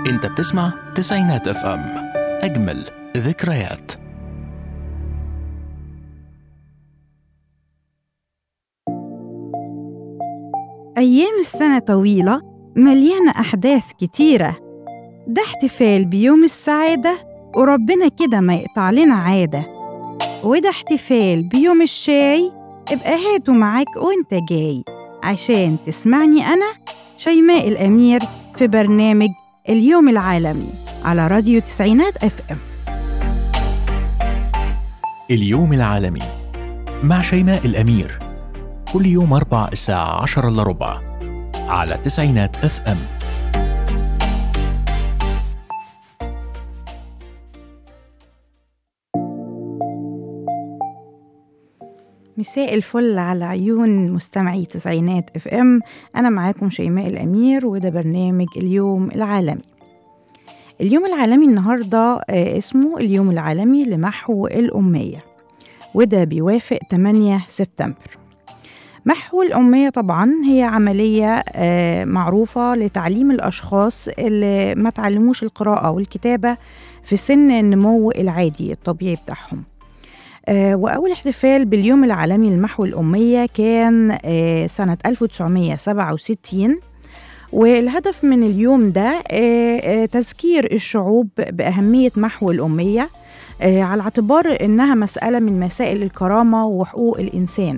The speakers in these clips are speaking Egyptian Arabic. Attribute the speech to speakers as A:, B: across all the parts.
A: انت بتسمع تسعينات اف ام اجمل ذكريات
B: أيام السنة طويلة مليانة أحداث كتيرة ده احتفال بيوم السعادة وربنا كده ما يقطع لنا عادة وده احتفال بيوم الشاي ابقى هاته معاك وانت جاي عشان تسمعني أنا شيماء الأمير في برنامج اليوم العالمي على راديو تسعينات اف ام
A: اليوم العالمي مع شيماء الأمير كل يوم أربع الساعة عشر إلا ربع على تسعينات اف ام
B: مساء الفل على عيون مستمعي تسعينات اف ام انا معاكم شيماء الامير وده برنامج اليوم العالمي اليوم العالمي النهارده آه، اسمه اليوم العالمي لمحو الاميه وده بيوافق 8 سبتمبر محو الأمية طبعا هي عملية آه، معروفة لتعليم الأشخاص اللي ما تعلموش القراءة والكتابة في سن النمو العادي الطبيعي بتاعهم آه، وأول احتفال باليوم العالمي لمحو الأمية كان آه، سنة 1967 والهدف من اليوم ده آه، آه، تذكير الشعوب بأهمية محو الأمية آه، على اعتبار إنها مسألة من مسائل الكرامة وحقوق الإنسان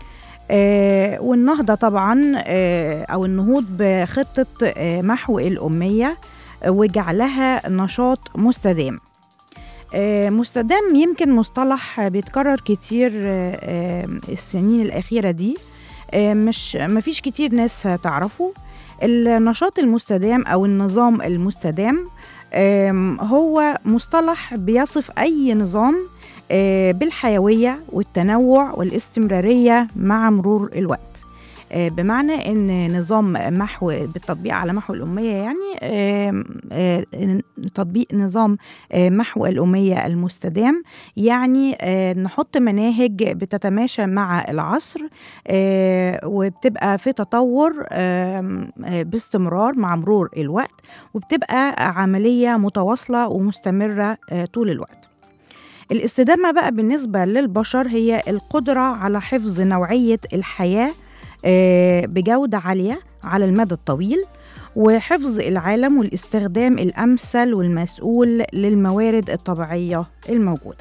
B: آه، والنهضة طبعا آه، أو النهوض بخطة آه، محو الأمية آه، وجعلها نشاط مستدام آه، مستدام يمكن مصطلح بيتكرر كتير آه، آه، السنين الأخيرة دي آه، مش مفيش كتير ناس تعرفه النشاط المستدام أو النظام المستدام آم، هو مصطلح بيصف أي نظام آه، بالحيوية والتنوع والاستمرارية مع مرور الوقت آه، بمعنى ان نظام محو بالتطبيق على محو الاميه يعني آم، آه، تطبيق نظام آه، محو الاميه المستدام يعني آه، نحط مناهج بتتماشى مع العصر آه، وبتبقى في تطور آم، آه، باستمرار مع مرور الوقت وبتبقى عمليه متواصله ومستمره آه، طول الوقت الاستدامة بقى بالنسبة للبشر هي القدرة على حفظ نوعية الحياة آه، بجودة عالية على المدى الطويل وحفظ العالم والاستخدام الأمثل والمسؤول للموارد الطبيعية الموجودة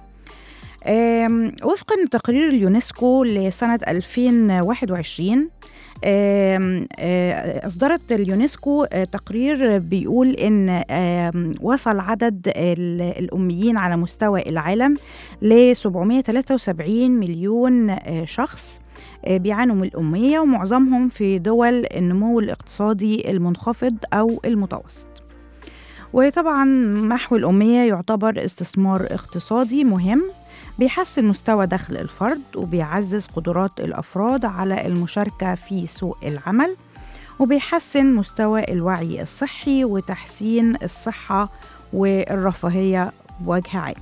B: آم، وفقا لتقرير اليونسكو لسنة 2021 آم، آه، أصدرت اليونسكو آه، تقرير بيقول إن آم، وصل عدد ال- الأميين على مستوى العالم ل 773 مليون آه، شخص آه، بيعانوا من الأمية ومعظمهم في دول النمو الاقتصادي المنخفض أو المتوسط وطبعا محو الأمية يعتبر استثمار اقتصادي مهم بيحسن مستوى دخل الفرد وبيعزز قدرات الأفراد على المشاركة في سوق العمل وبيحسن مستوى الوعي الصحي وتحسين الصحة والرفاهية بوجه عام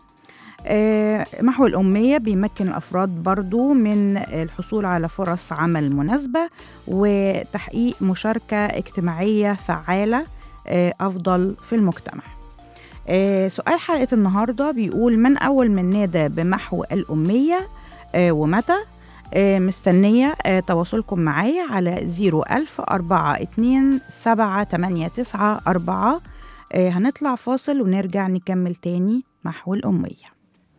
B: آه، محو الأمية بيمكن الأفراد برضو من الحصول على فرص عمل مناسبة وتحقيق مشاركة اجتماعية فعالة آه، أفضل في المجتمع آه، سؤال حلقة النهاردة بيقول من أول من نادى بمحو الأمية آه، ومتى آه، مستنية آه، تواصلكم معايا على 01000 42 789 آه، هنطلع فاصل ونرجع نكمل تاني محو الأمية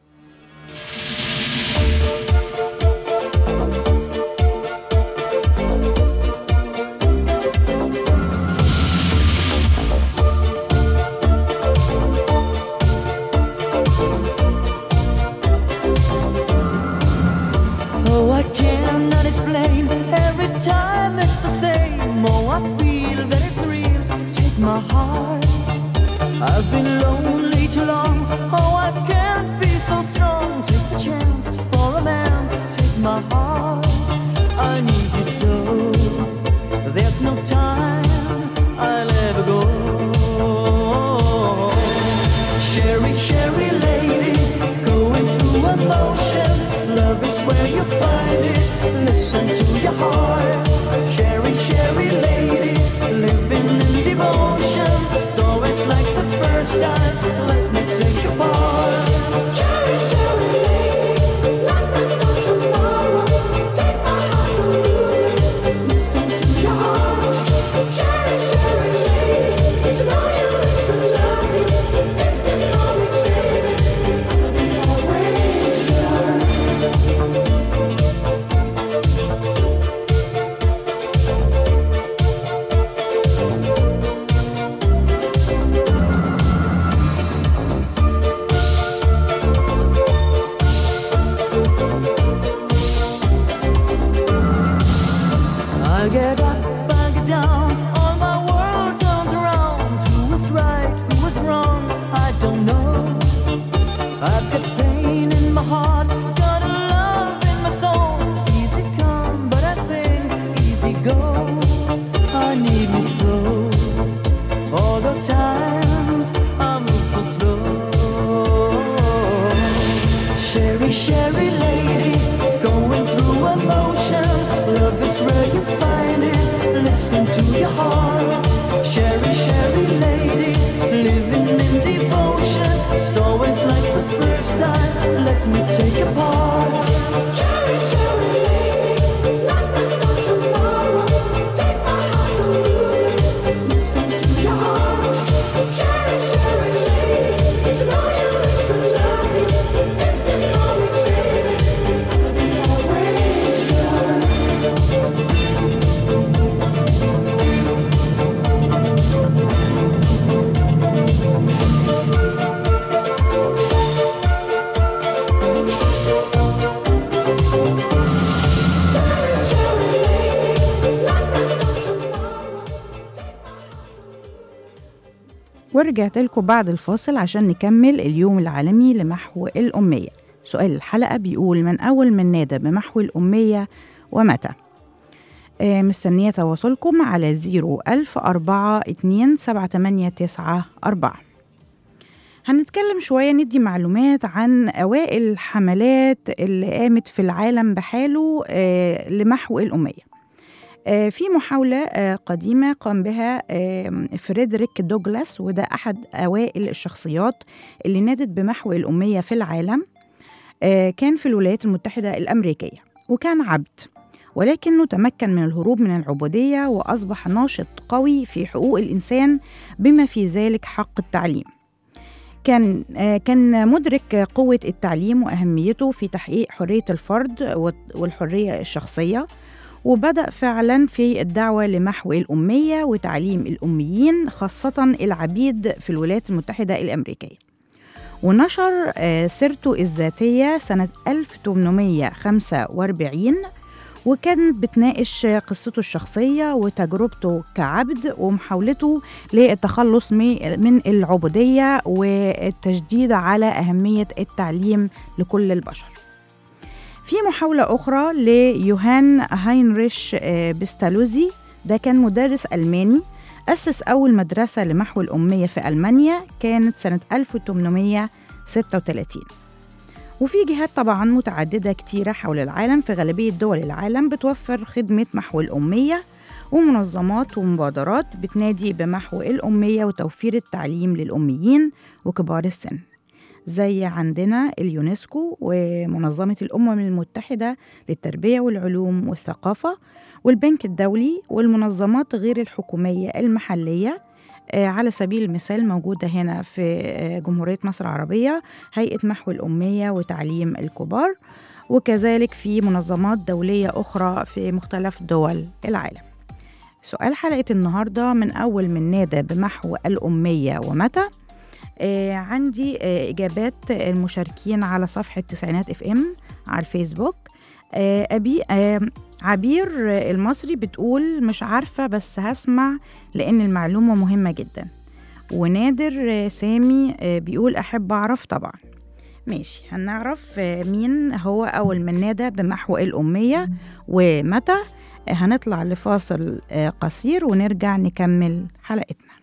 C: Oh, I cannot explain. Every time it's the same. Oh, I feel that it's real. Take my heart. I've been lonely too long. Oh, I can't be so strong. Take the chance for a man. Take my heart. I need you so. There's no time. I'll ever go. Sherry, Sherry lady, going through emotion. Love is where you find it. Listen to your heart. Sherry, Sherry lady, living in devotion. I get up, I get down, all my world turns around. Who is right, who is wrong, I don't know. I've got pain in my heart, got a love in my soul. Easy come, but I think easy go. I need me slow. All the times I move so slow. Sherry, Sherry lady, going through emotion. Love is where you find it. Listen to your heart. Sherry, Sherry lady, living in devotion. It's always like the first time. Let me take a part.
D: Cherry, cherry lady, like there's no tomorrow. Take my heart and lose it. Listen to your heart. Cherry, cherry lady, to know you is to love me. If you know me, baby, I'll be always yours. Cherry, cherry lady, like there's no tomorrow.
B: ورجعت لكم بعد الفاصل عشان نكمل اليوم العالمي لمحو الأمية سؤال الحلقة بيقول من أول من نادى بمحو الأمية ومتى آه، مستنية تواصلكم على 01042 هنتكلم شوية ندي معلومات عن أوائل الحملات اللي قامت في العالم بحاله آه، لمحو الأمية آه، في محاولة آه، قديمة قام بها آه، فريدريك دوغلاس وده أحد أوائل الشخصيات اللي نادت بمحو الأمية في العالم آه، كان في الولايات المتحدة الأمريكية وكان عبد ولكنه تمكن من الهروب من العبودية وأصبح ناشط قوي في حقوق الإنسان بما في ذلك حق التعليم كان آه، كان مدرك قوة التعليم وأهميته في تحقيق حرية الفرد والت- والحرية الشخصية وبدأ فعلا في الدعوة لمحو الأمية وتعليم الأميين خاصة العبيد في الولايات المتحدة الأمريكية ونشر آه، سيرته الذاتية سنة 1845 وكانت بتناقش قصته الشخصية وتجربته كعبد ومحاولته للتخلص مي- من العبودية والتشديد على أهمية التعليم لكل البشر في محاولة أخرى ليوهان هاينريش آه، بستالوزي ده كان مدرس ألماني أسس أول مدرسة لمحو الأمية في ألمانيا كانت سنة 1836 وفي جهات طبعا متعددة كتيرة حول العالم في غالبية دول العالم بتوفر خدمة محو الأمية ومنظمات ومبادرات بتنادي بمحو الأمية وتوفير التعليم للأميين وكبار السن زي عندنا اليونسكو ومنظمة الأمم المتحدة للتربية والعلوم والثقافة والبنك الدولي والمنظمات غير الحكومية المحلية آه، على سبيل المثال موجودة هنا في آه، جمهورية مصر العربية هيئة محو الأمية وتعليم الكبار وكذلك في منظمات دولية أخرى في مختلف دول العالم سؤال حلقة النهاردة من أول من نادى بمحو الأمية ومتى آه عندي آه إجابات المشاركين على صفحة تسعينات اف ام على الفيسبوك آه أبي آه عبير آه، المصري بتقول مش عارفة بس هسمع لأن المعلومة مهمة جدا ونادر آه، سامي آه، بيقول أحب أعرف طبعا ماشي هنعرف آه، مين هو أول من نادى بمحو الأمية ومتى آه، هنطلع لفاصل آه، قصير ونرجع نكمل حلقتنا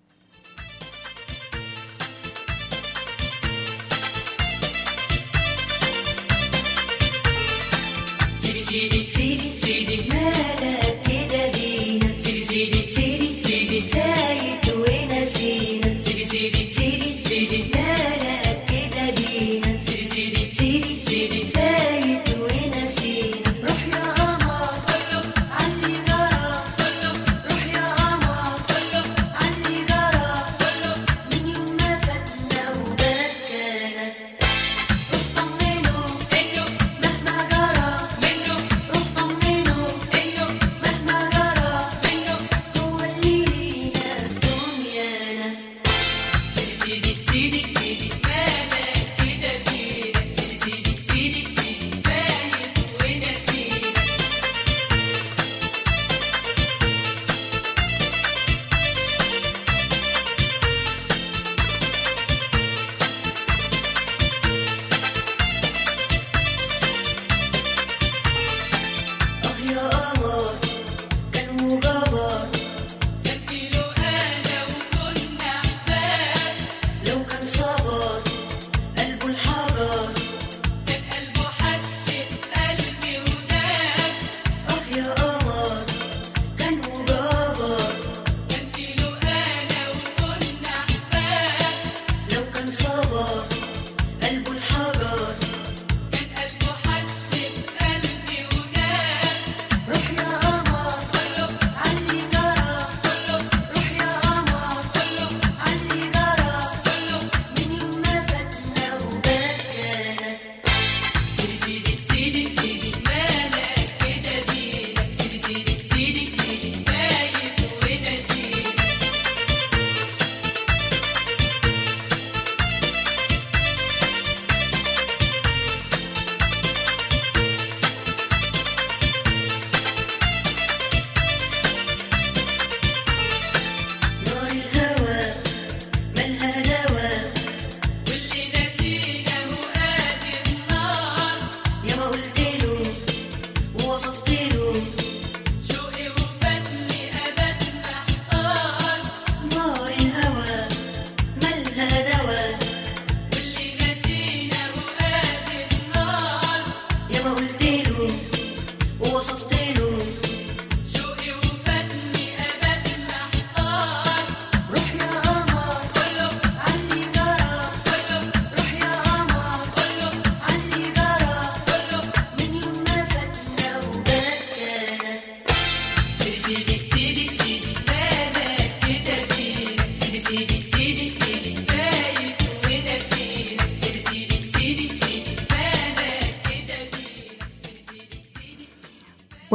D: مالك كده بينا سيدي سيدي سيدي سيدي فايت ونسينا سيدي سيدي سيدي سيدي مالك كده بينا سيدي سيدي سيدي سيدي فايت ونسينا روح يا قمر عني جرى روح يا قمر عني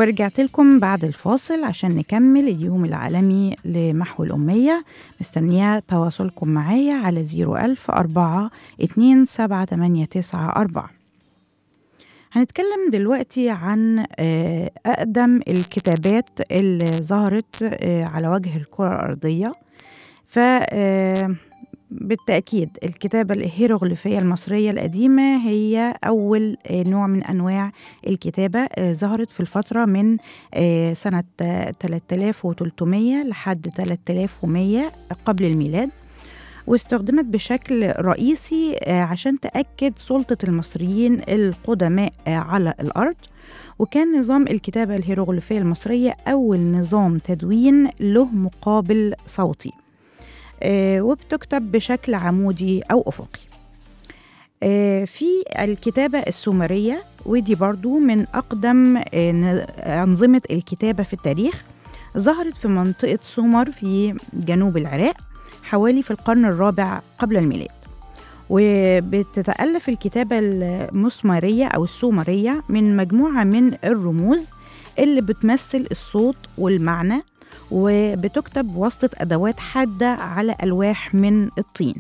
B: ورجعت لكم بعد الفاصل عشان نكمل اليوم العالمي لمحو الأمية مستنية تواصلكم معايا على 01000 4 27894 هنتكلم دلوقتي عن آه، أقدم الكتابات اللي ظهرت آه، على وجه الكرة الأرضية ف آه، بالتأكيد الكتابة الهيروغليفية المصرية القديمة هي أول آه، نوع من أنواع الكتابة آه، ظهرت في الفترة من آه، سنة آه، 3300 لحد 3100 قبل الميلاد واستخدمت بشكل رئيسي آه، عشان تأكد سلطة المصريين القدماء آه، على الأرض وكان نظام الكتابة الهيروغليفية المصرية أول نظام تدوين له مقابل صوتي آه، وبتكتب بشكل عمودي أو أفقي آه، في الكتابة السومرية ودي برضو من أقدم آه، ن- أنظمة الكتابة في التاريخ ظهرت في منطقة سومر في جنوب العراق حوالي في القرن الرابع قبل الميلاد وبتتألف الكتابة المسمارية أو السومرية من مجموعة من الرموز اللي بتمثل الصوت والمعنى وبتكتب بواسطة أدوات حادة على ألواح من الطين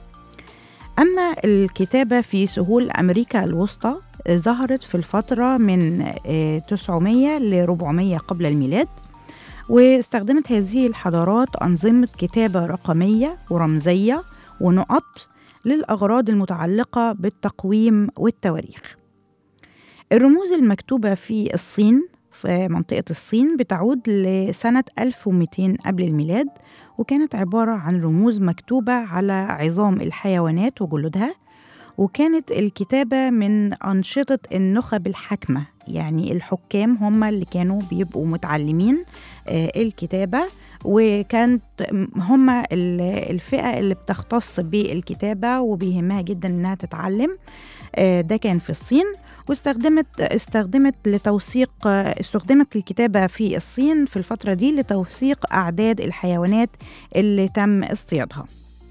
B: أما الكتابة في سهول أمريكا الوسطى آه، ظهرت في الفترة من آه، 900 ل 400 قبل الميلاد واستخدمت هذه الحضارات أنظمة كتابة رقمية ورمزية ونقط للأغراض المتعلقة بالتقويم والتواريخ الرموز المكتوبة في الصين في منطقة الصين بتعود لسنة 1200 قبل الميلاد وكانت عبارة عن رموز مكتوبة على عظام الحيوانات وجلودها وكانت الكتابة من أنشطة النخب الحاكمة يعني الحكام هم اللي كانوا بيبقوا متعلمين آه، الكتابة وكانت هم ال- الفئة اللي بتختص بالكتابة وبيهمها جدا إنها تتعلم آه، ده كان في الصين واستخدمت استخدمت لتوثيق آه، استخدمت الكتابة في الصين في الفترة دي لتوثيق أعداد الحيوانات اللي تم اصطيادها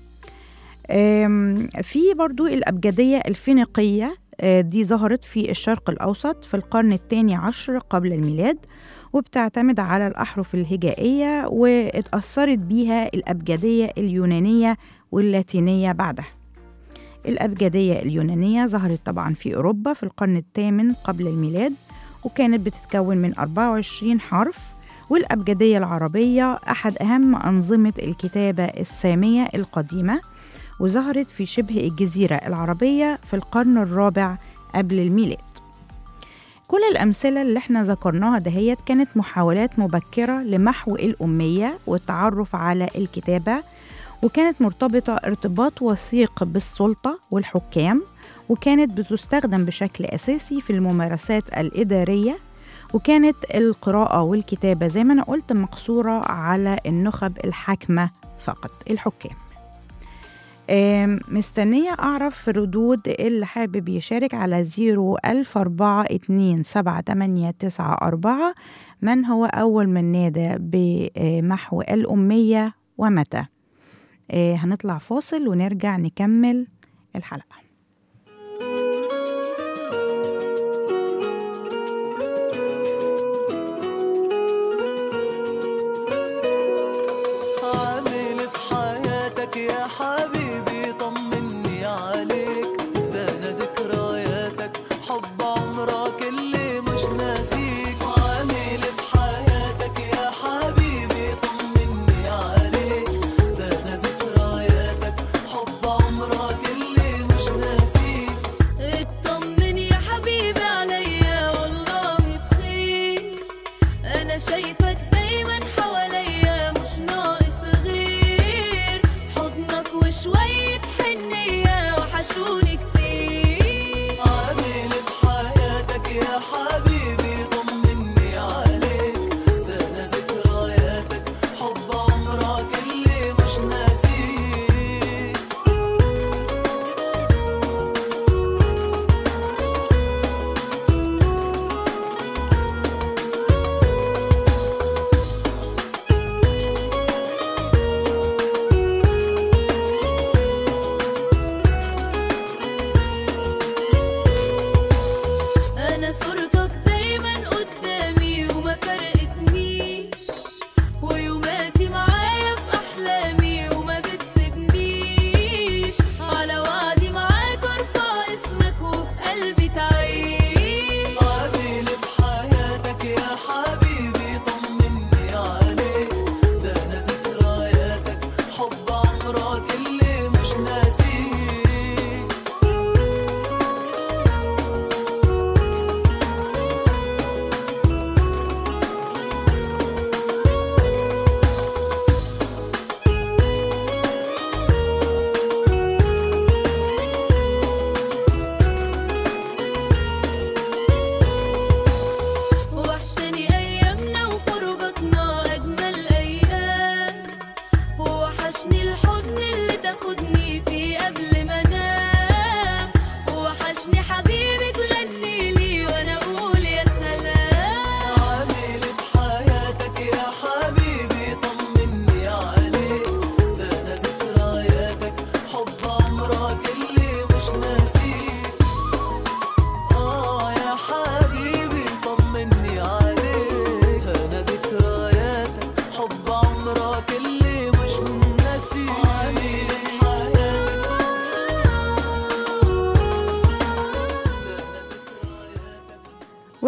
B: آم، في برضو الأبجدية الفينيقية آه، دي ظهرت في الشرق الأوسط في القرن الثاني عشر قبل الميلاد وبتعتمد على الأحرف الهجائية واتأثرت بيها الأبجدية اليونانية واللاتينية بعدها الأبجدية اليونانية ظهرت طبعا في أوروبا في القرن الثامن قبل الميلاد وكانت بتتكون من 24 حرف والأبجدية العربية أحد أهم أنظمة الكتابة السامية القديمة وظهرت في شبه الجزيرة العربية في القرن الرابع قبل الميلاد كل الأمثلة اللي احنا ذكرناها دهيت كانت محاولات مبكرة لمحو الأمية والتعرف على الكتابة وكانت مرتبطة ارتباط وثيق بالسلطة والحكام وكانت بتستخدم بشكل أساسي في الممارسات الإدارية وكانت القراءة والكتابة زي ما أنا قلت مقصورة على النخب الحاكمة فقط الحكام آم، مستنية أعرف ردود اللي حابب يشارك على زيرو ألف أربعة اتنين سبعة تمانية تسعة أربعة من هو أول من نادى بمحو الأمية ومتى آه، هنطلع فاصل ونرجع نكمل الحلقة
C: عامل في حياتك يا حبيبي طمني عليك ده انا ذكرياتك حب عمرك اللي مش ناسيك عامل في حياتك يا حبيبي طمني عليك ده انا ذكرياتك حب عمرك اللي مش ناسيك
E: اطمن يا حبيبي عليا والله بخير انا شايفك دايما حواليا مش ناقص غير حضنك وشوية حنية وحشوني كتير
C: عامل في حياتك يا حبيبي طمني عليك ده انا ذكرياتك حب عمرك اللي مش ناسيك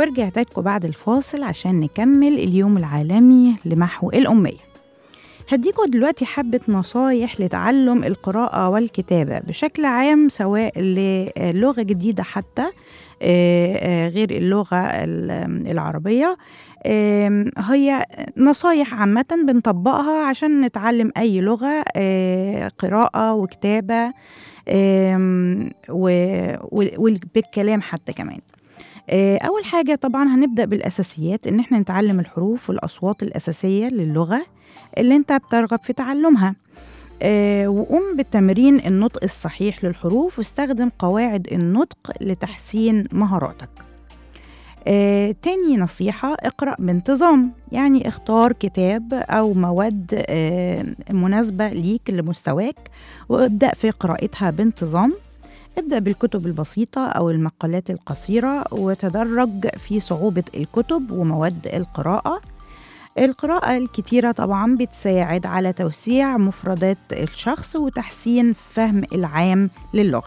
B: ورجعت لكم بعد الفاصل عشان نكمل اليوم العالمي لمحو الأمية هديكوا دلوقتي حبة نصايح لتعلم القراءة والكتابة بشكل عام سواء للغة جديدة حتى آه، آه، غير اللغة ال- العربية آم، هي نصايح عامة بنطبقها عشان نتعلم أي لغة آه، قراءة وكتابة آم، و- و- وبالكلام حتى كمان آه، أول حاجة طبعا هنبدأ بالأساسيات إن احنا نتعلم الحروف والأصوات الأساسية للغة اللي انت بترغب في تعلمها آه، وقوم بتمرين النطق الصحيح للحروف واستخدم قواعد النطق لتحسين مهاراتك آه، تاني نصيحة اقرأ بانتظام يعني اختار كتاب أو مواد آه، مناسبة ليك لمستواك وابدأ في قراءتها بانتظام ابدأ بالكتب البسيطة أو المقالات القصيرة وتدرج في صعوبة الكتب ومواد القراءة القراءة الكتيرة طبعا بتساعد على توسيع مفردات الشخص وتحسين فهم العام للغة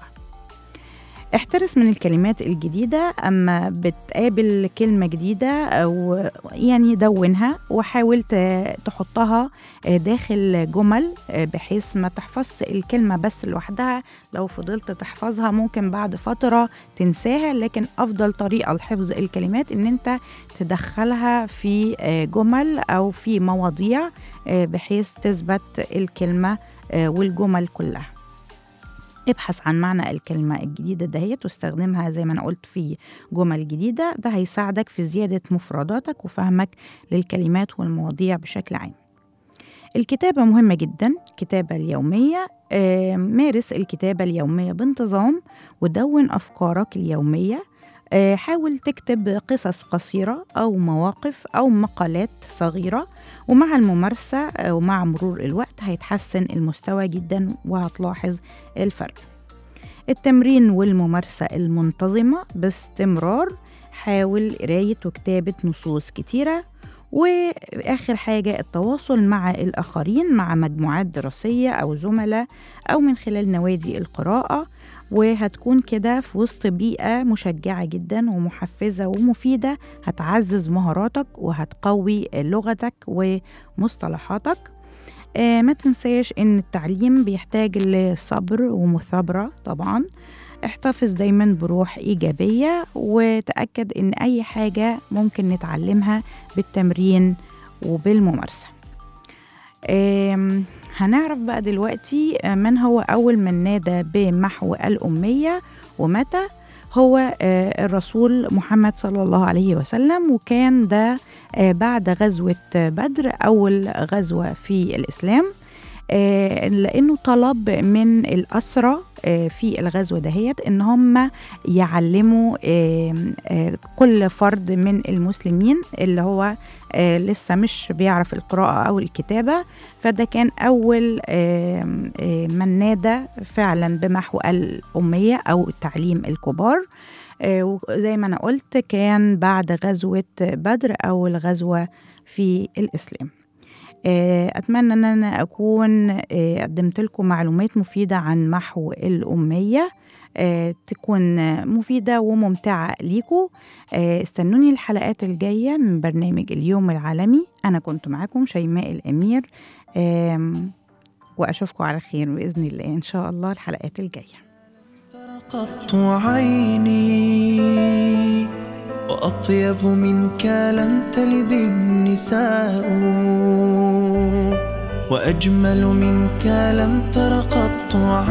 B: احترس من الكلمات الجديدة أما بتقابل كلمة جديدة أو يعني دونها وحاول ت- تحطها داخل جمل بحيث ما تحفظش الكلمة بس لوحدها لو فضلت تحفظها ممكن بعد فترة تنساها لكن أفضل طريقة لحفظ الكلمات إن أنت تدخلها في جمل أو في مواضيع بحيث تثبت الكلمة والجمل كلها ابحث عن معنى الكلمة الجديدة دهيت واستخدمها زي ما أنا قلت في جمل جديدة ده هيساعدك في زيادة مفرداتك وفهمك للكلمات والمواضيع بشكل عام الكتابة مهمة جدا الكتابة اليومية آه، مارس الكتابة اليومية بانتظام ودون أفكارك اليومية آه، حاول تكتب قصص قصيرة أو مواقف أو مقالات صغيرة ومع الممارسة آه، ومع مرور الوقت هيتحسن المستوى جدا وهتلاحظ الفرق التمرين والممارسة المنتظمة باستمرار حاول قراية وكتابة نصوص كتيرة وآخر حاجة التواصل مع الآخرين مع مجموعات دراسية أو زملاء أو من خلال نوادي القراءة وهتكون كده في وسط بيئة مشجعة جدا ومحفزة ومفيدة هتعزز مهاراتك وهتقوي لغتك ومصطلحاتك آه، ما تنساش ان التعليم بيحتاج لصبر ومثابرة طبعا احتفظ دايما بروح إيجابية وتأكد ان أي حاجة ممكن نتعلمها بالتمرين وبالممارسة آم، هنعرف بقى دلوقتي آه، من هو أول من نادى بمحو الأمية ومتى هو آه، الرسول محمد صلى الله عليه وسلم وكان ده آه، بعد غزوة بدر أول غزوة في الإسلام آه، لأنه طلب من الأسرى آه، في الغزوة دهيت إن هم يعلموا آه، آه، كل فرد من المسلمين اللي هو آه، لسه مش بيعرف القراءة أو الكتابة فده كان أول آه، آه، من نادى فعلا بمحو الأمية أو التعليم الكبار آه، وزي ما أنا قلت كان بعد غزوة بدر أول غزوة في الإسلام آه، أتمنى أن أنا أكون آه، قدمت لكم معلومات مفيدة عن محو الأمية آه، تكون آه، مفيدة وممتعة ليكم آه، استنوني الحلقات الجاية من برنامج اليوم العالمي أنا كنت معاكم شيماء الأمير آم، وأشوفكم على خير بإذن الله إن شاء الله الحلقات الجاية
F: قط عيني وأطيب منك لم تلد النساء وأجمل منك لم تر قط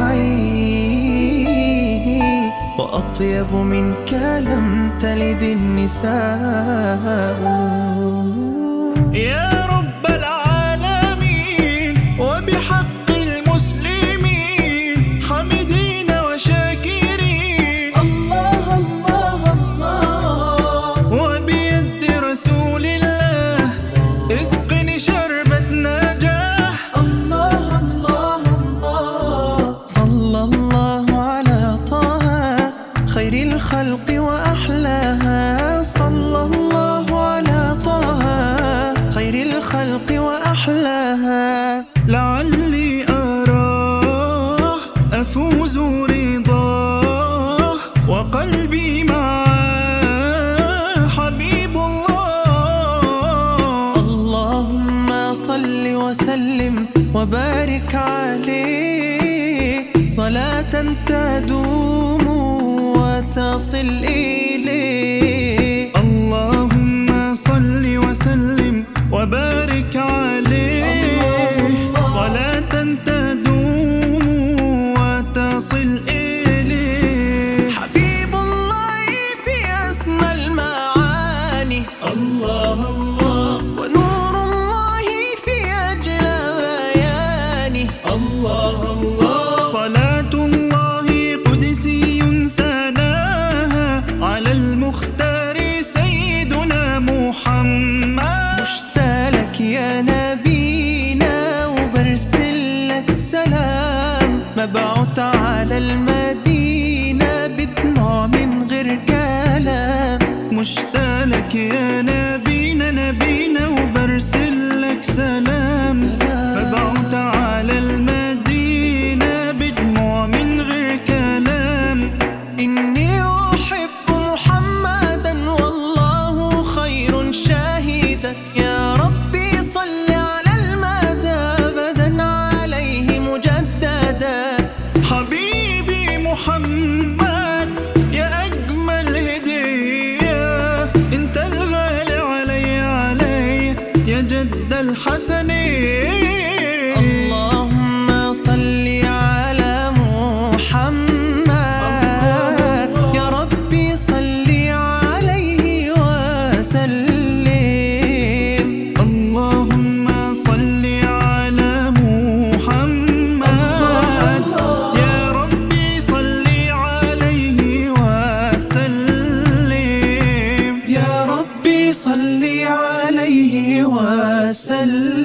F: عيني وأطيب منك لم تلد النساء يا رب العالمين وبحق المسلمين حمدين وشاكرين الله الله الله وبيد رسول الله اسقني شربة نجاح الله الله الله صلى الله على طه خير الخلق وأحلاها صلى الله على طه خير الخلق وأحلاها لعلي أراه أفوز رضاه وقلبي معاه حبيبي صل وسلم وبارك عليه صلاة تدوم وتصل إليه اللهم صل وسلم وبارك عليه صلاة تدوم وتصل إليه حبيب الله في أسمى المعاني الله الله ونور الله في أجلى بياني الله الله صلاة الله قدسي سناها على المختار سيدنا محمد مشتاق يا نبينا وبرسل لك سلام مبعوث على المدينة بدموع من غير كلام مشتاق يا نبينا نبينا وبرسل لك سلام مبعوث على المدينة بدموع من غير كلام إني أحب محمدا والله خير شاهدا يا ربي صل على المدى أبدا عليه مجددا حبيبي محمد يا أجمل هدية أنت الغالي علي علي يا جد الحسنين اللهم صل على محمد يا ربي صل عليه وسلم اللهم صل على محمد يا ربي صل عليه وسلم يا ربي صل عليه وسلم